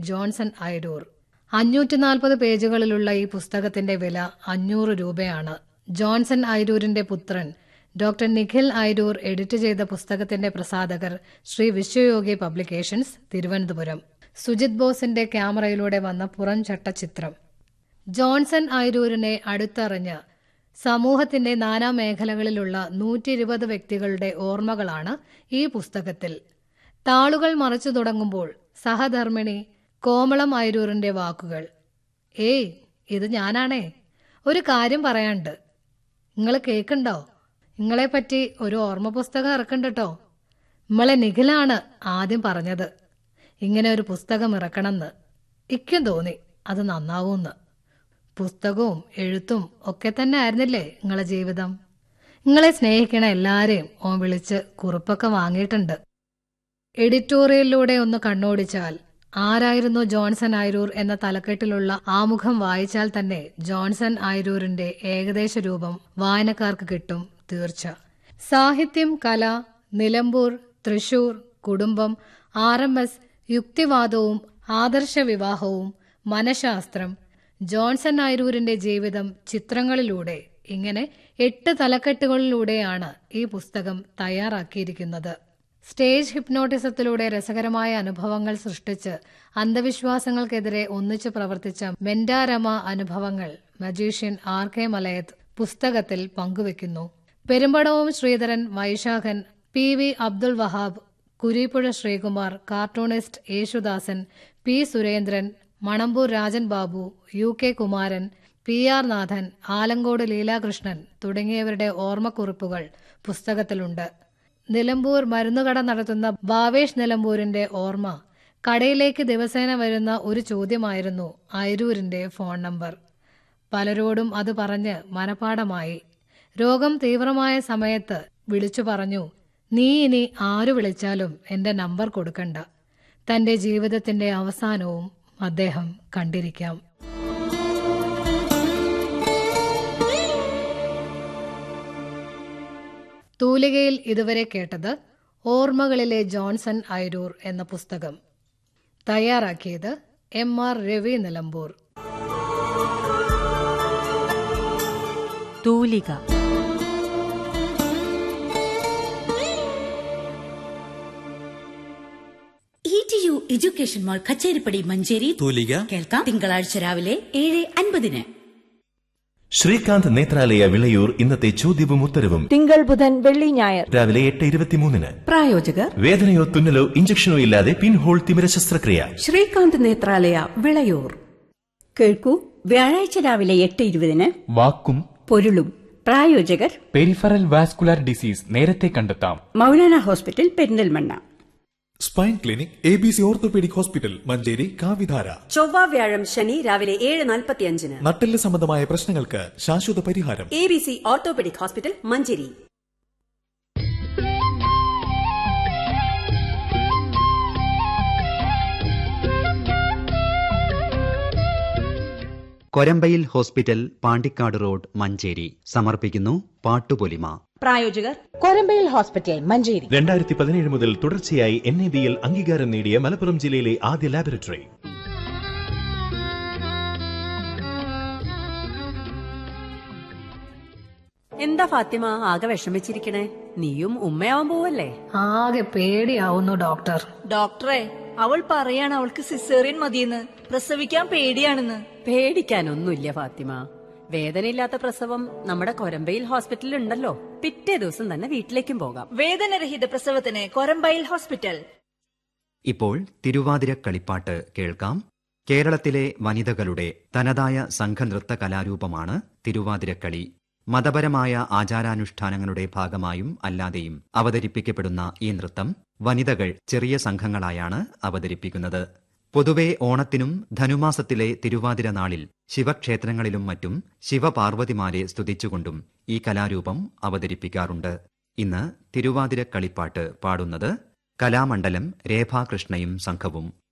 Johnson ഐഡൂർ അഞ്ഞൂറ്റി നാൽപ്പത് പേജുകളിലുള്ള ഈ പുസ്തകത്തിന്റെ വില അഞ്ഞൂറ് രൂപയാണ് ജോൺസൺ ഐഡൂരിന്റെ പുത്രൻ ഡോക്ടർ നിഖിൽ ഐഡൂർ എഡിറ്റ് ചെയ്ത പുസ്തകത്തിന്റെ പ്രസാധകർ ശ്രീ വിശ്വയോഗി പബ്ലിക്കേഷൻസ് തിരുവനന്തപുരം സുജിത് ബോസിന്റെ ക്യാമറയിലൂടെ വന്ന പുറം ചട്ടച്ചിത്രം ജോൺസൺ ഐരൂരിനെ അടുത്തറിഞ്ഞ് സമൂഹത്തിന്റെ നാനാ മേഖലകളിലുള്ള നൂറ്റി ഇരുപത് വ്യക്തികളുടെ ഓർമ്മകളാണ് ഈ പുസ്തകത്തിൽ താളുകൾ മറിച്ചു തുടങ്ങുമ്പോൾ സഹധർമ്മിണി കോമളം ഐരൂറിന്റെ വാക്കുകൾ ഏയ് ഇത് ഞാനാണേ ഒരു കാര്യം പറയാണ്ട് നിങ്ങൾ കേക്കുണ്ടോ നിങ്ങളെപ്പറ്റി ഒരു ഓർമ്മ പുസ്തകം ഇറക്കണ്ടട്ടോ നമ്മളെ നിഖിലാണ് ആദ്യം പറഞ്ഞത് ഇങ്ങനെ ഒരു പുസ്തകം ഇറക്കണമെന്ന് ഇക്കും തോന്നി അത് നന്നാവൂന്ന് പുസ്തകവും എഴുത്തും ഒക്കെ തന്നെ ആയിരുന്നില്ലേ നിങ്ങളെ ജീവിതം നിങ്ങളെ സ്നേഹിക്കണ എല്ലാരെയും ഓൻ വിളിച്ച് കുറിപ്പൊക്കെ വാങ്ങിയിട്ടുണ്ട് എഡിറ്റോറിയലിലൂടെ ഒന്ന് കണ്ണോടിച്ചാൽ ആരായിരുന്നു ജോൺസൺ ഐരൂർ എന്ന തലക്കെട്ടിലുള്ള ആമുഖം വായിച്ചാൽ തന്നെ ജോൺസൺ ഐരൂരിന്റെ ഏകദേശ രൂപം വായനക്കാർക്ക് കിട്ടും തീർച്ച സാഹിത്യം കല നിലമ്പൂർ തൃശൂർ കുടുംബം ആർ എം എസ് യുക്തിവാദവും ആദർശ വിവാഹവും മനഃശാസ്ത്രം ജോൺസൺ ഐരൂരിന്റെ ജീവിതം ചിത്രങ്ങളിലൂടെ ഇങ്ങനെ എട്ട് തലക്കെട്ടുകളിലൂടെയാണ് ഈ പുസ്തകം തയ്യാറാക്കിയിരിക്കുന്നത് സ്റ്റേജ് ഹിപ്നോട്ടിസത്തിലൂടെ രസകരമായ അനുഭവങ്ങൾ സൃഷ്ടിച്ച് അന്ധവിശ്വാസങ്ങൾക്കെതിരെ ഒന്നിച്ചു പ്രവർത്തിച്ച മെന്റാരമ അനുഭവങ്ങൾ മജീഷ്യൻ ആർ കെ മലയത്ത് പുസ്തകത്തിൽ പങ്കുവെക്കുന്നു പെരുമ്പടവും Sreedharan Vaisakhan P V Abdul Wahab Kureeppuzha Sreekumar cartoonist Yesudasan P Surendran Manampur Rajan Babu U K Kumaran P R Nathan Alankode Leelakrishnan തുടങ്ങിയവരുടെ ഓർമ്മക്കുറിപ്പുകൾ പുസ്തകത്തിലുണ്ട് നിലമ്പൂർ മരുന്നുകട നടത്തുന്ന ഭാവേഷ് നിലമ്പൂരിന്റെ ഓർമ്മ കടയിലേക്ക് ദിവസേന വരുന്ന ഒരു ചോദ്യമായിരുന്നു ഐരൂരിന്റെ ഫോൺ നമ്പർ പലരോടും അത് പറഞ്ഞ് മനപാഠമായി രോഗം തീവ്രമായ സമയത്ത് വിളിച്ചു പറഞ്ഞു നീ ഇനി ആരു വിളിച്ചാലും എന്റെ നമ്പർ കൊടുക്കണ്ട തന്റെ ജീവിതത്തിന്റെ അവസാനവും അദ്ദേഹം കണ്ടിരിക്കാം തൂലികയിൽ ഇതുവരെ കേട്ടത് ഓർമ്മകളിലെ ജോൺസൺ ഐരൂർ എന്ന പുസ്തകം തയ്യാറാക്കിയത് എം ആർ രവി നിലമ്പൂർ തൂലിക E T U education mall Kacheripadi Manjeri തൂലിക കേൾക്കാം തിങ്കളാഴ്ച രാവിലെ ഏഴ് അൻപതിന് ശ്രീകാന്ത് നേത്രാലയ വിളയൂർ ഇന്നത്തെ ചോദ്യവും ഉത്തരവും തിങ്കൾ ബുധൻ വെള്ളി ഞായർ രാവിലെ എട്ട് ഇരുപത്തിമൂന്നിന് പ്രായോജകർ വേദനയോ തുന്നലോ ഇഞ്ചക്ഷനോ ഇല്ലാതെ പിൻഹോൾ തിമിര ശസ്ത്രക്രിയ ശ്രീകാന്ത് നേത്രാലയ വിളയൂർ കേൾക്കൂ വ്യാഴാഴ്ച രാവിലെ എട്ട് ഇരുപതിന് വാക്കും പൊരുളും പ്രായോജകർ പെരിഫറൽ വാസ്കുലാർ ഡിസീസ് നേരത്തെ കണ്ടെത്താം Maulana hospital Perinthalmanna spine clinic A B C orthopaedic hospital Manjeri കാവിധാര ചൊവ്വ വ്യാഴം ശനി രാവിലെ ഏഴ് നാൽപ്പത്തിയഞ്ചിന് നട്ടെല്ല് സംബന്ധമായ പ്രശ്നങ്ങൾക്ക് ശാശ്വത പരിഹാരം A B C orthopaedic hospital Manjeri Korambayil hospital Pandikkad road Manjeri സമർപ്പിക്കുന്നു പാട്ടുപൊലിമ പ്രായോജകർ കൊരമ്പയിൽ ഹോസ്പിറ്റൽ മഞ്ചേരി രണ്ടായിരത്തി പതിനേഴ് മുതൽ തുടർച്ചയായി എൻ എ ബിയിൽ അംഗീകാരം നേടിയ മലപ്പുറം ജില്ലയിലെ ആദ്യ ലാബറട്ടറി എന്താ ഫാത്തിമ ആകെ വിഷമിച്ചിരിക്കണേ നീയും ഉമ്മയാവാൻ പോവല്ലേ ആകെ പേടിയാവുന്നു ഡോക്ടർ ഡോക്ടറെ അവൾ പറയാണ് അവൾക്ക് സിസേറിയൻ മതിയെന്ന് പ്രസവിക്കാൻ പേടിയാണെന്ന് പേടിക്കാനൊന്നുമില്ല ഫാത്തിമ വേദനയില്ലാത്ത പ്രസവം നമ്മുടെ കൊരമ്പയിൽ ഹോസ്പിറ്റലിൽ ഉണ്ടല്ലോ പിറ്റേ ദിവസം തന്നെ വീട്ടിലേക്കും പോകാം വേദനരഹിത പ്രസവത്തിന് കൊരമ്പയിൽ ഹോസ്പിറ്റൽ ഇപ്പോൾ തിരുവാതിര കളിപ്പാട്ട് കേൾക്കാം കേരളത്തിലെ വനിതകളുടെ തനതായ സംഘനൃത്ത കലാരൂപമാണ് തിരുവാതിരക്കളി മതപരമായ ആചാരാനുഷ്ഠാനങ്ങളുടെ ഭാഗമായും അല്ലാതെയും അവതരിപ്പിക്കപ്പെടുന്ന ഈ നൃത്തം വനിതകൾ ചെറിയ സംഘങ്ങളായാണ് അവതരിപ്പിക്കുന്നത് പൊതുവെ ഓണത്തിനും ധനുമാസത്തിലെ തിരുവാതിര നാളിൽ ശിവക്ഷേത്രങ്ങളിലും മറ്റും ശിവപാർവതിമാരെ സ്തുതിച്ചുകൊണ്ടും ഈ കലാരൂപം അവതരിപ്പിക്കാറുണ്ട് ഇന്ന് തിരുവാതിര കളിപ്പാട്ട് പാടുന്നത് കലാമണ്ഡലം രേഭാകൃഷ്ണയും സംഘവും